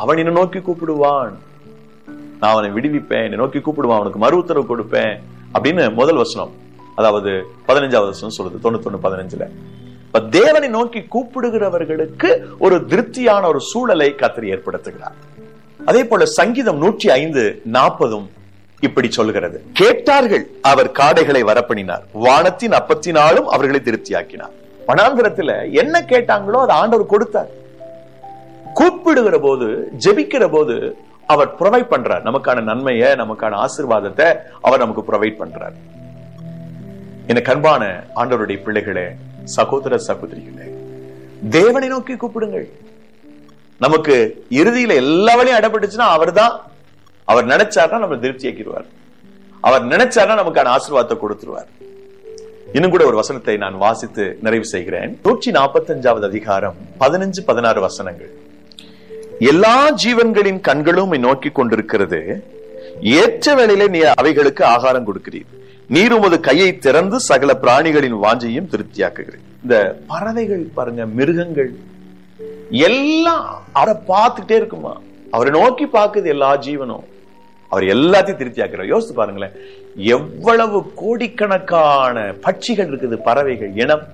அவன் என்னை நோக்கி கூப்பிடுவான் நான் அவனை விடுவிப்பேன் என்னை நோக்கி கூப்பிடுவான் அவனுக்கு மறு உத்தரவு கொடுப்பேன் அப்படின்னு முதல் வசனம் அதாவது பதினஞ்சாவது வசனம் சொல்லுது தொண்ணூத்தொன்னு பதினஞ்சுல இப்ப தேவனை நோக்கி கூப்பிடுகிறவர்களுக்கு ஒரு திருப்தியான ஒரு சூழலை கத்தர் ஏற்படுத்துகிறார் அதே போல சங்கீதம் நூற்றி ஐந்து நாற்பதும் இப்படி சொல்கிறது கேட்டார்கள் அவர் காடைகளை வரப்பணினார் வானத்தின் அப்பத்தினாலும் அவர்களை திருப்தியாக்கினார் வனாந்திரத்துல என்ன கேட்டாங்களோ அதை ஆண்டவர் கொடுத்தார் கூப்பிடுகிற போது ஜெபிக்கிற போது அவர் ப்ரொவைட் பண்றார் நமக்கான நன்மையை நமக்கான ஆசிர்வாதத்தை அவர் நமக்கு ப்ரொவைட் பண்றார் எனக்கு அன்பான ஆண்டவருடைய பிள்ளைகளே சகோதர சகோதரிகளே தேவனை நோக்கி கூப்பிடுங்கள் நமக்கு இறுதியில எல்லா வழியும் அடப்பட்டுச்சுன்னா அவர்தான் அவர் நினைச்சார்னா நம்ம திருப்தி ஆக்கிடுவார் அவர் நினைச்சார்னா நமக்கான ஆசீர்வாதத்தை கொடுத்துருவார் இன்னும் கூட ஒரு வசனத்தை நான் வாசித்து நிறைவு செய்கிறேன் நூற்றி நாற்பத்தி அஞ்சாவது அதிகாரம் பதினஞ்சு பதினாறு வசனங்கள் எல்லா ஜீவன்களின் கண்களும் உம்மை நோக்கி கொண்டிருக்கிறது ஏற்ற வேளையிலே நீ அவைகளுக்கு ஆகாரம் கொடுக்கிறீர் நீர் உமது கையை திறந்து சகல பிராணிகளின் வாஞ்சையும் திருப்தியாக்குகிறேன் இந்த பறவைகள் பாருங்க மிருகங்கள் எல்லாம் அவரை பார்த்துட்டே இருக்குமா அவரை நோக்கி பார்க்குது எல்லா ஜீவனும் அவர் எல்லாத்தையும் திருப்தியாக்குறார் யோசித்து பாருங்களேன் எவ்வளவு கோடிக்கணக்கான பட்சிகள் இருக்குது பறவைகள் இனம்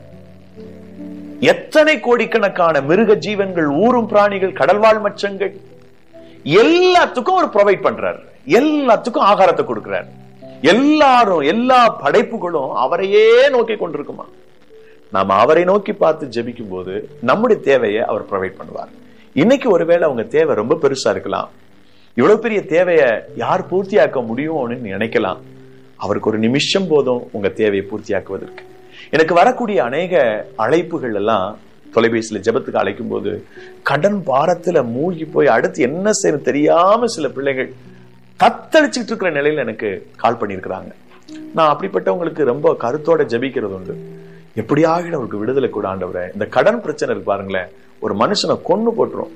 எத்தனை கோடிக்கணக்கான மிருக ஜீவன்கள் ஊரும் பிராணிகள் கடல்வாழ் மச்சங்கள் எல்லாத்துக்கும் ஒரு ப்ரொவைட் பண்றார் எல்லாத்துக்கும் ஆகாரத்தை கொடுக்கிறார் எல்லாரும் எல்லா படைப்புகளும் அவரையே நோக்கி கொண்டிருக்குமா நாம அவரை நோக்கி பார்த்து ஜெபிக்கும் போது நம்முடைய தேவையை அவர் ப்ரொவைட் பண்ணுவார் இன்னைக்கு ஒருவேளை அவங்க தேவை ரொம்ப பெருசா இருக்கலாம் இவ்வளவு பெரிய தேவையை யார் பூர்த்தியாக்க முடியும்னு நினைக்கலாம் அவருக்கு ஒரு நிமிஷம் போதும் உங்க தேவையை பூர்த்தியாக்குவதற்கு எனக்கு வரக்கூடிய அநேக அழைப்புகள் எல்லாம் தொலைபேசியில ஜெபத்துக்கு அழைக்கும் போது கடன் பாரத்துல மூழ்கி போய் அடுத்து என்ன செய்யணும் தெரியாம சில பிள்ளைகள் தத்தளிச்சுட்டு இருக்கிற நிலையில எனக்கு கால் பண்ணியிருக்கிறாங்க நான் அப்படிப்பட்டவங்களுக்கு ரொம்ப கருத்தோட ஜெபிக்கிறது உண்டு எப்படியாகிட அவருக்கு விடுதலை கூட ஆண்டவரே இந்த கடன் பிரச்சனை இருக்கு பாருங்களேன் ஒரு மனுஷனை கொன்னு போட்டுரும்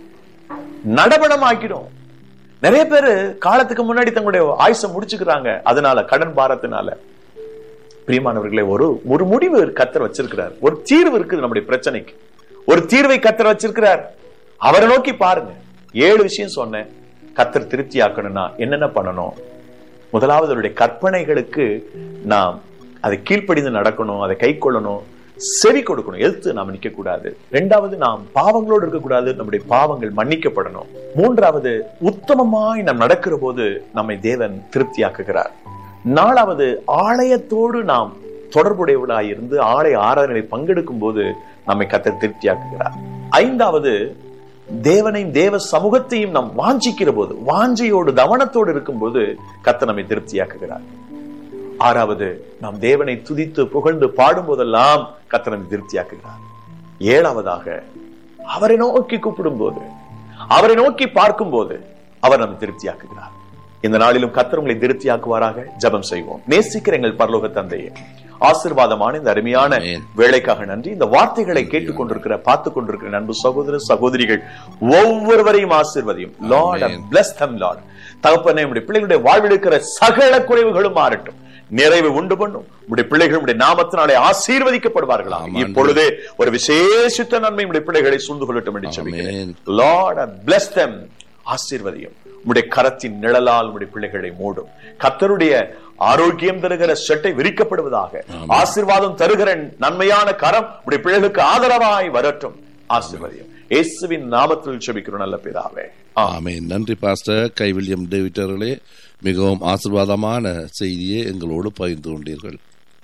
நடபடம் ஆக்கிடும் நிறைய பேரு காலத்துக்கு முன்னாடி தங்களுடைய ஆயுச முடிச்சுக்கிறாங்க அதனால கடன் பாரத்தினால பிரியமானவர்களே ஒரு ஒரு முடிவு கத்தர் வச்சிருக்கிறார் ஒரு தீர்வு இருக்குது நம்முடைய பிரச்சனைக்கு ஒரு தீர்வை கத்தர் வச்சிருக்கிறார் அவரை நோக்கி பாருங்க ஏழு விஷயம் சொன்னேன் கத்தர் திருப்தி ஆக்கணும்னா என்னென்ன பண்ணணும் முதலாவது அவருடைய கற்பனைகளுக்கு நாம் அதை கீழ்ப்படிந்து நடக்கணும் அதை கை கொள்ளணும் செவி கொடுக்கணும் எதிர்த்து நாம் நிக்க கூடாது இரண்டாவது நாம் பாவங்களோடு இருக்கக்கூடாது நம்முடைய பாவங்கள் மன்னிக்கப்படணும் மூன்றாவது உத்தமமாய் நாம் நடக்கிற போது நம்மை தேவன் திருப்தியாக்குகிறார் நாலாவது ஆலயத்தோடு நாம் தொடர்புடையவர்களாய் இருந்து ஆலய ஆராதனை பங்கெடுக்கும் போது நம்மை கத்தர் திருப்தியாக்குகிறார் ஐந்தாவது தேவனையும் தேவ சமூகத்தையும் நாம் வாஞ்சிக்கிற போது வாஞ்சையோடு கவனத்தோடு இருக்கும்போது கத்த நம்மை திருப்தியாக்குகிறார் ஆறாவது நாம் தேவனை துதித்து புகழ்ந்து பாடும் போதெல்லாம் கத்த நம்மை திருப்தியாக்குகிறார் ஏழாவதாக அவரை நோக்கி கூப்பிடும் போது அவரை நோக்கி பார்க்கும் போது அவர் நம்மை திருப்தியாக்குகிறார் இந்த நாளிலும் கத்தர் உங்களை திருப்தியாக்குவாராக ஜெபம் செய்வோம் நேசிக்கிற எங்கள் பரலோக தந்தையே ஆசிர்வாதமான இந்த அருமையான வேலைக்காக நன்றி இந்த வார்த்தைகளை கேட்டுக் கொண்டிருக்கிற பார்த்து கொண்டிருக்கிற நண்பு சகோதர சகோதரிகள் ஒவ்வொருவரையும் ஆசிர்வதியும் லார்ட் பிளஸ் தம் லார்ட் தகப்பனே உடைய பிள்ளைகளுடைய வாழ்வில் இருக்கிற சகல குறைவுகளும் மாறட்டும் நிறைவு உண்டு பண்ணும் உடைய பிள்ளைகள் உடைய நாமத்தினாலே ஆசீர்வதிக்கப்படுவார்களா இப்பொழுதே ஒரு விசேஷித்த நன்மை உடைய பிள்ளைகளை சூழ்ந்து கொள்ளட்டும் என்று சொல்லுகிறேன் லார்ட் பிளஸ் தம் ஆசீர்வதியும் உடைய கரத்தின் நிழலால் உடைய பிள்ளைகளை மூடும் கத்தருடைய ஆரோக்கியம் தருகிற செட்டை விரிக்கப்படுவதாக ஆசீர்வாதம் தருகிற நன்மையான கரம் உடைய பிள்ளைகளுக்கு ஆதரவாய் வரட்டும் ஆசீர்வதியும் இயேசுவின் நாமத்தில் செபிக்கிறோம் நல்ல பிதாவே ஆமே நன்றி பாஸ்டர் கைவில்யம் டேவிட் அவர்களே மிகவும் ஆசிர்வாதமான செய்தியை எங்களோடு பகிர்ந்து கொண்டீர்கள்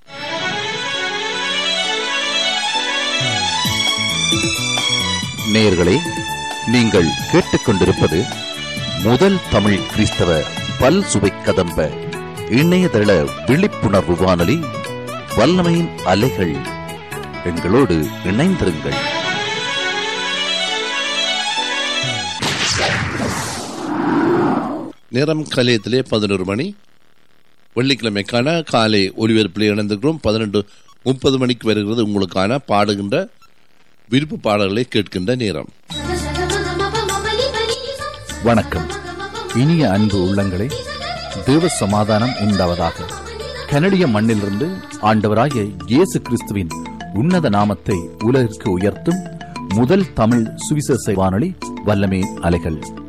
நேயர்களே நீங்கள் கேட்டுக்கொண்டிருப்பது முதல் தமிழ் கிறிஸ்தவ பல் சுவை கதம்ப இணையதள விழிப்புணர்வு வானொலி வல்லமையின் அலைகள் எங்களோடு இணைந்திருங்கள் நேரம் கலையத்திலே பதினோரு மணி வெள்ளிக்கிழமைக்கான காலை ஒலிபரப்பில் இணைந்திருக்கிறோம் பதினெண்டு முப்பது மணிக்கு வருகிறது உங்களுக்கான பாடுகின்ற விருப்ப பாடல்களை கேட்கின்ற நேரம் வணக்கம் இனிய அன்பு உள்ளங்களே தேவ சமாதானம் உண்டாவதாக கனடிய மண்ணிலிருந்து ஆண்டவராகிய இயேசு கிறிஸ்துவின் உன்னத நாமத்தை உலகிற்கு உயர்த்தும் முதல் தமிழ் சுவிசேஷ வானொலி வல்லமே அலைகள்